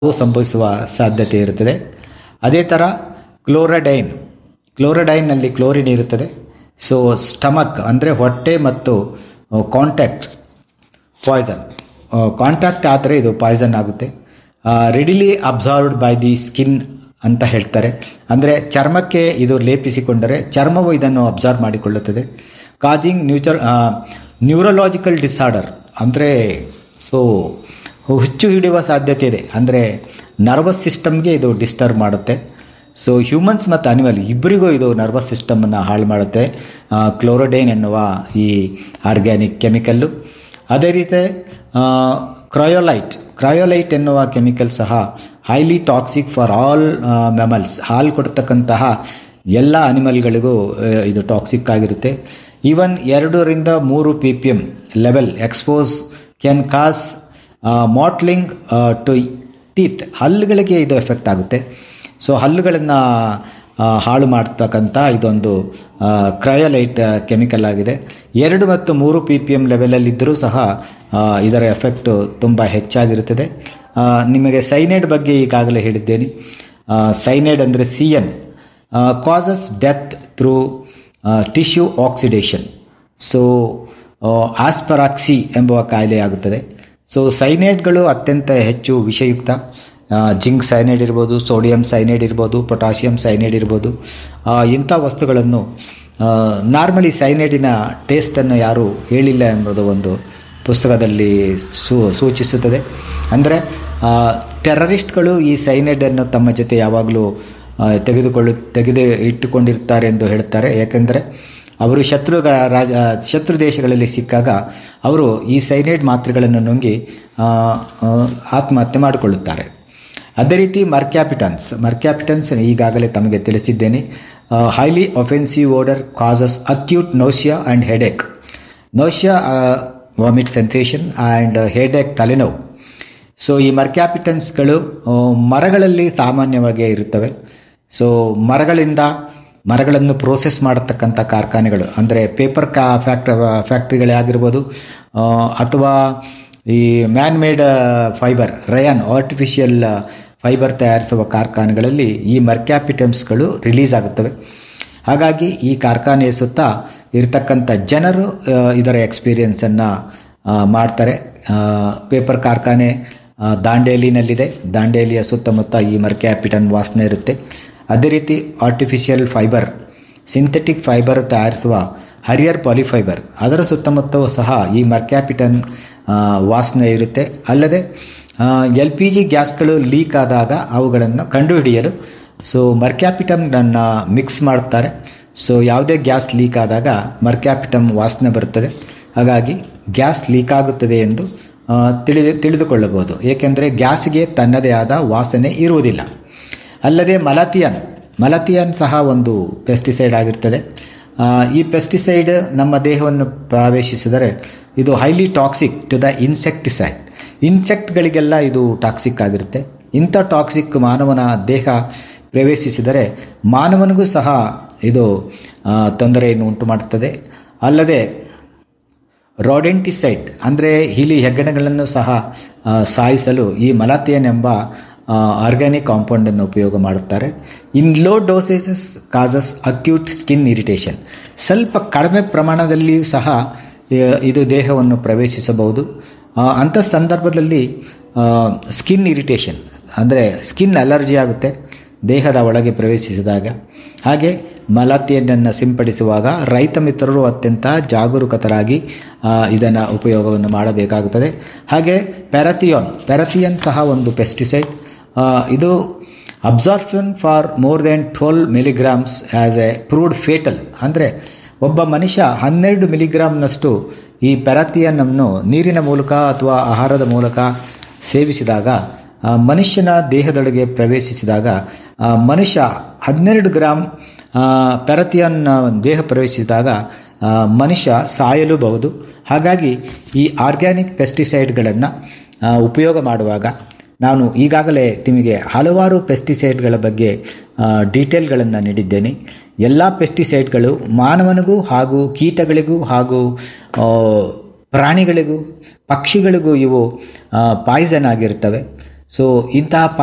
ಸಂಭವಿಸುವ ಸಾಧ್ಯತೆ ಇರುತ್ತದೆ ಅದೇ ಥರ ಕ್ಲೋರಡೈನ್ ಕ್ಲೋರಡೈನ್ನಲ್ಲಿ ಕ್ಲೋರಿನ್ ಇರುತ್ತದೆ ಸೊ ಸ್ಟಮಕ್ ಅಂದರೆ ಹೊಟ್ಟೆ ಮತ್ತು ಕಾಂಟ್ಯಾಕ್ಟ್ ಪಾಯ್ಸನ್ ಕಾಂಟ್ಯಾಕ್ಟ್ ಆದರೆ ಇದು ಪಾಯ್ಸನ್ ಆಗುತ್ತೆ readily absorbed by the skin ಅಂತ ಹೇಳ್ತಾರೆ ಅಂದರೆ ಚರ್ಮಕ್ಕೆ ಇದು ಲೇಪಿಸಿಕೊಂಡರೆ ಚರ್ಮವು ಇದನ್ನು ಅಬ್ಸಾರ್ವ್ ಮಾಡಿಕೊಳ್ಳುತ್ತದೆ ಕಾಜಿಂಗ್ ನ್ಯೂಚರ್ ನ್ಯೂರಲಾಜಿಕಲ್ ಡಿಸಾರ್ಡರ್ ಅಂದರೆ ಸೊ ಹುಚ್ಚು ಹಿಡಿಯುವ ಸಾಧ್ಯತೆ ಇದೆ ಅಂದರೆ ನರ್ವಸ್ ಸಿಸ್ಟಮ್ಗೆ ಇದು ಡಿಸ್ಟರ್ಬ್ ಮಾಡುತ್ತೆ ಸೊ ಹ್ಯೂಮನ್ಸ್ ಮತ್ತು ಅನಿಮಲ್ ಇಬ್ಬರಿಗೂ ಇದು ನರ್ವಸ್ ಸಿಸ್ಟಮನ್ನು ಹಾಳು ಮಾಡುತ್ತೆ ಕ್ಲೋರೋಡೈನ್ ಎನ್ನುವ ಈ ಆರ್ಗ್ಯಾನಿಕ್ ಕೆಮಿಕಲ್ಲು ಅದೇ ರೀತಿ ಕ್ರಯೋಲೈಟ್ ಕ್ರಯೋಲೈಟ್ ಎನ್ನುವ ಕೆಮಿಕಲ್ ಸಹ highly toxic for all mammals ಹಾಲು ಕೊಡ್ತಕ್ಕಂತಹ ಎಲ್ಲ ಅನಿಮಲ್ಗಳಿಗೂ ಇದು ಟಾಕ್ಸಿಕ್ ಆಗಿರುತ್ತೆ ಈವನ್ ಎರಡರಿಂದ ಮೂರು P P M level expose can cause mottling to teeth ಹಲ್ಲುಗಳಿಗೆ ಇದು ಎಫೆಕ್ಟ್ ಆಗುತ್ತೆ ಸೊ ಹಲ್ಲುಗಳನ್ನು ಹಾಳು ಮಾಡ್ತಕ್ಕಂಥ ಇದೊಂದು ಕ್ರಯೋಲೈಟ್ ಕೆಮಿಕಲ್ ಆಗಿದೆ ಎರಡು ಮತ್ತು ಮೂರು ಪಿ ಪಿ ಎಮ್ ಲೆವೆಲಲ್ಲಿದ್ದರೂ ಸಹ ಇದರ ಎಫೆಕ್ಟು ತುಂಬ ಹೆಚ್ಚಾಗಿರುತ್ತದೆ ನಿಮಗೆ ಸೈನೈಡ್ ಬಗ್ಗೆ ಈಗಾಗಲೇ ಹೇಳಿದ್ದೇನೆ ಸೈನೈಡ್ ಅಂದರೆ C N causes death through tissue oxidation so asphyxia ಎಂಬುವ ಕಾಯಿಲೆ ಆಗುತ್ತದೆ ಸೊ ಸೈನೈಡ್ಗಳು ಅತ್ಯಂತ ಹೆಚ್ಚು ವಿಷಯುಕ್ತ ಜಿಂಕ್ ಸೈನೈಡ್ ಇರ್ಬೋದು ಸೋಡಿಯಂ ಸೈನೈಡ್ ಇರ್ಬೋದು ಪೊಟ್ಯಾಷಿಯಂ ಸೈನೈಡ್ ಇರ್ಬೋದು ಇಂಥ ವಸ್ತುಗಳನ್ನು ನಾರ್ಮಲಿ ಸೈನೈಡಿನ ಟೇಸ್ಟನ್ನು ಯಾರೂ ಹೇಳಿಲ್ಲ ಎಂಬುದು ಒಂದು ಪುಸ್ತಕದಲ್ಲಿ ಸೂ ಸೂಚಿಸುತ್ತದೆ ಅಂದರೆ ಟೆರರಿಸ್ಟ್ಗಳು ಈ ಸೈನೈಡನ್ನು ತಮ್ಮ ಜೊತೆ ಯಾವಾಗಲೂ ತೆಗೆದುಕೊಳ್ಳು ತೆಗೆದು ಇಟ್ಟುಕೊಂಡಿರ್ತಾರೆ ಎಂದು ಹೇಳ್ತಾರೆ ಯಾಕೆಂದರೆ ಅವರು ಶತ್ರುಗಳ ರಾಜ ಶತ್ರು ದೇಶಗಳಲ್ಲಿ ಸಿಕ್ಕಾಗ ಅವರು ಈ ಸೈನೈಡ್ ಮಾತ್ರೆಗಳನ್ನು ನುಂಗಿ ಆತ್ಮಹತ್ಯೆ ಮಾಡಿಕೊಳ್ಳುತ್ತಾರೆ ಅದೇ ರೀತಿ ಮರ್ಕ್ಯಾಪಿಟನ್ಸ್ ಮರ್ಕ್ಯಾಪಿಟನ್ಸ್ ಈಗಾಗಲೇ ತಮಗೆ ತಿಳಿಸಿದ್ದೇನೆ highly offensive odour causes acute nausea and headache nausea vomit sensation and headache ತಲೆನೋವು ಸೊ ಈ ಮರ್ಕ್ಯಾಪಿಟನ್ಸ್ಗಳು ಮರಗಳಲ್ಲಿ ಸಾಮಾನ್ಯವಾಗಿ ಇರುತ್ತವೆ ಸೊ ಮರಗಳಿಂದ ಮರಗಳನ್ನು ಪ್ರೋಸೆಸ್ ಮಾಡತಕ್ಕಂಥ ಕಾರ್ಖಾನೆಗಳು ಅಂದರೆ ಪೇಪರ್ ಕಾ ಫ್ಯಾಕ್ಟ್ರಿ ಫ್ಯಾಕ್ಟ್ರಿಗಳೇ ಆಗಿರ್ಬೋದು ಅಥವಾ ಈ man made fibre rayon artificial fibre ತಯಾರಿಸುವ ಕಾರ್ಖಾನೆಗಳಲ್ಲಿ ಈ ಮರ್ಕ್ಯಾಪಿಟಮ್ಸ್ಗಳು ರಿಲೀಸ್ ಆಗುತ್ತವೆ ಹಾಗಾಗಿ ಈ ಕಾರ್ಖಾನೆಯ ಸುತ್ತ ಇರತಕ್ಕಂಥ ಜನರು ಇದರ ಎಕ್ಸ್ಪೀರಿಯನ್ಸನ್ನು ಮಾಡ್ತಾರೆ ಪೇಪರ್ ಕಾರ್ಖಾನೆ ದಾಂಡೇಲಿನಲ್ಲಿದೆ ದಾಂಡೇಲಿಯ ಸುತ್ತಮುತ್ತ ಈ ಮರ್ಕ್ಯಾಪಿಟನ್ ವಾಸನೆ ಇರುತ್ತೆ ಅದೇ ರೀತಿ ಆರ್ಟಿಫಿಷಿಯಲ್ ಫೈಬರ್ ಸಿಂಥೆಟಿಕ್ ಫೈಬರ್ ತಯಾರಿಸುವ ಹರಿಯರ್ ಪಾಲಿಫೈಬರ್ ಅದರ ಸುತ್ತಮುತ್ತವೂ ಸಹ ಈ ಮರ್ಕ್ಯಾಪಿಟನ್ ವಾಸನೆ ಇರುತ್ತೆ ಅಲ್ಲದೆ ಎಲ್ ಪಿ ಜಿ ಗ್ಯಾಸ್ಗಳು ಲೀಕ್ ಆದಾಗ ಅವುಗಳನ್ನು ಕಂಡುಹಿಡಿಯಲು ಸೊ ಮರ್ಕ್ಯಾಪಿಟಮ್ನನ್ನು ಮಿಕ್ಸ್ ಮಾಡ್ತಾರೆ ಸೊ ಯಾವುದೇ ಗ್ಯಾಸ್ ಲೀಕ್ ಆದಾಗ ಮರ್ಕ್ಯಾಪಿಟಮ್ ವಾಸನೆ ಬರುತ್ತದೆ ಹಾಗಾಗಿ ಗ್ಯಾಸ್ ಲೀಕ್ ಆಗುತ್ತದೆ ಎಂದು ತಿಳಿದು ತಿಳಿದುಕೊಳ್ಳಬಹುದು ಏಕೆಂದರೆ ಗ್ಯಾಸ್ಗೆ ತನ್ನದೇ ಆದ ವಾಸನೆ ಇರುವುದಿಲ್ಲ ಅಲ್ಲದೆ ಮಲತಿಯನ್ ಮಲತಿಯನ್ ಸಹ ಒಂದು ಪೆಸ್ಟಿಸೈಡ್ ಆಗಿರ್ತದೆ ಈ ಪೆಸ್ಟಿಸೈಡ್ ನಮ್ಮ ದೇಹವನ್ನು ಪ್ರವೇಶಿಸಿದರೆ ಇದು highly toxic to the insecticide ಇನ್ಸೆಕ್ಟ್ಗಳಿಗೆಲ್ಲ ಇದು ಟಾಕ್ಸಿಕ್ ಆಗಿರುತ್ತೆ ಇಂಥ ಟಾಕ್ಸಿಕ್ ಮಾನವನ ದೇಹ ಪ್ರವೇಶಿಸಿದರೆ ಮಾನವನಿಗೂ ಸಹ ಇದು ತೊಂದರೆಯನ್ನು ಉಂಟು ಮಾಡುತ್ತದೆ ಅಲ್ಲದೆ ರಾಡೆಂಟಿಸೈಡ್ ಅಂದರೆ ಹಿಲಿ ಹೆಗ್ಗಣಗಳನ್ನು ಸಹ ಸಾಯಿಸಲು ಈ ಮಲತಿಯನ್ ಎಂಬ ಆರ್ಗ್ಯಾನಿಕ್ ಕಾಂಪೌಂಡನ್ನು ಉಪಯೋಗ ಮಾಡುತ್ತಾರೆ in low dosages causes acute skin irritation ಸ್ವಲ್ಪ ಕಡಿಮೆ ಪ್ರಮಾಣದಲ್ಲಿಯೂ ಸಹ ಇದು ದೇಹವನ್ನು ಪ್ರವೇಶಿಸಬಹುದು ಅಂಥ ಸಂದರ್ಭದಲ್ಲಿ ಸ್ಕಿನ್ ಇರಿಟೇಷನ್ ಅಂದರೆ ಸ್ಕಿನ್ ಅಲರ್ಜಿ ಆಗುತ್ತೆ ದೇಹದ ಒಳಗೆ ಪ್ರವೇಶಿಸಿದಾಗ ಹಾಗೆ ಮಲತಿಯನ್ನು ಸಿಂಪಡಿಸುವಾಗ ರೈತ ಮಿತ್ರರು ಅತ್ಯಂತ ಜಾಗರೂಕತರಾಗಿ ಇದನ್ನು ಉಪಯೋಗವನ್ನು ಮಾಡಬೇಕಾಗುತ್ತದೆ ಹಾಗೆ ಪ್ಯಾರಥಿಯಾನ್ ಪ್ಯಾರಥಿಯನ್ ಸಹ ಒಂದು ಪೆಸ್ಟಿಸೈಡ್ ಇದು absorption for more than twelve milligrams as a proved fatal ಅಂದರೆ ಒಬ್ಬ ಮನುಷ್ಯ ಹನ್ನೆರಡು ಮಿಲಿಗ್ರಾಮ್ನಷ್ಟು ಈ ಪ್ಯಾರಥಿಯನ್ನನ್ನು ನೀರಿನ ಮೂಲಕ ಅಥವಾ ಆಹಾರದ ಮೂಲಕ ಸೇವಿಸಿದಾಗ ಮನುಷ್ಯನ ದೇಹದೊಳಗೆ ಪ್ರವೇಶಿಸಿದಾಗ ಮನುಷ್ಯ ಹನ್ನೆರಡು ಗ್ರಾಮ್ ಪ್ಯಾರಥಿಯನ್ ದೇಹ ಪ್ರವೇಶಿಸಿದಾಗ ಮನುಷ್ಯ ಸಾಯಲೂಬಹುದು ಹಾಗಾಗಿ ಈ ಆರ್ಗ್ಯಾನಿಕ್ ಪೆಸ್ಟಿಸೈಡ್ಗಳನ್ನು ಉಪಯೋಗ ಮಾಡುವಾಗ ನಾನು ಈಗಾಗಲೇ ನಿಮಗೆ ಹಲವಾರು ಪೆಸ್ಟಿಸೈಡ್ಗಳ ಬಗ್ಗೆ ಡೀಟೇಲ್ಗಳನ್ನು ನೀಡಿದ್ದೇನೆ ಎಲ್ಲ ಪೆಸ್ಟಿಸೈಡ್ಗಳು ಮಾನವನಿಗೂ ಹಾಗೂ ಕೀಟಗಳಿಗೂ ಹಾಗೂ ಪ್ರಾಣಿಗಳಿಗೂ ಪಕ್ಷಿಗಳಿಗೂ ಇವು ಪಾಯ್ಸನ್ ಆಗಿರ್ತವೆ ಸೊ ಇಂತಹ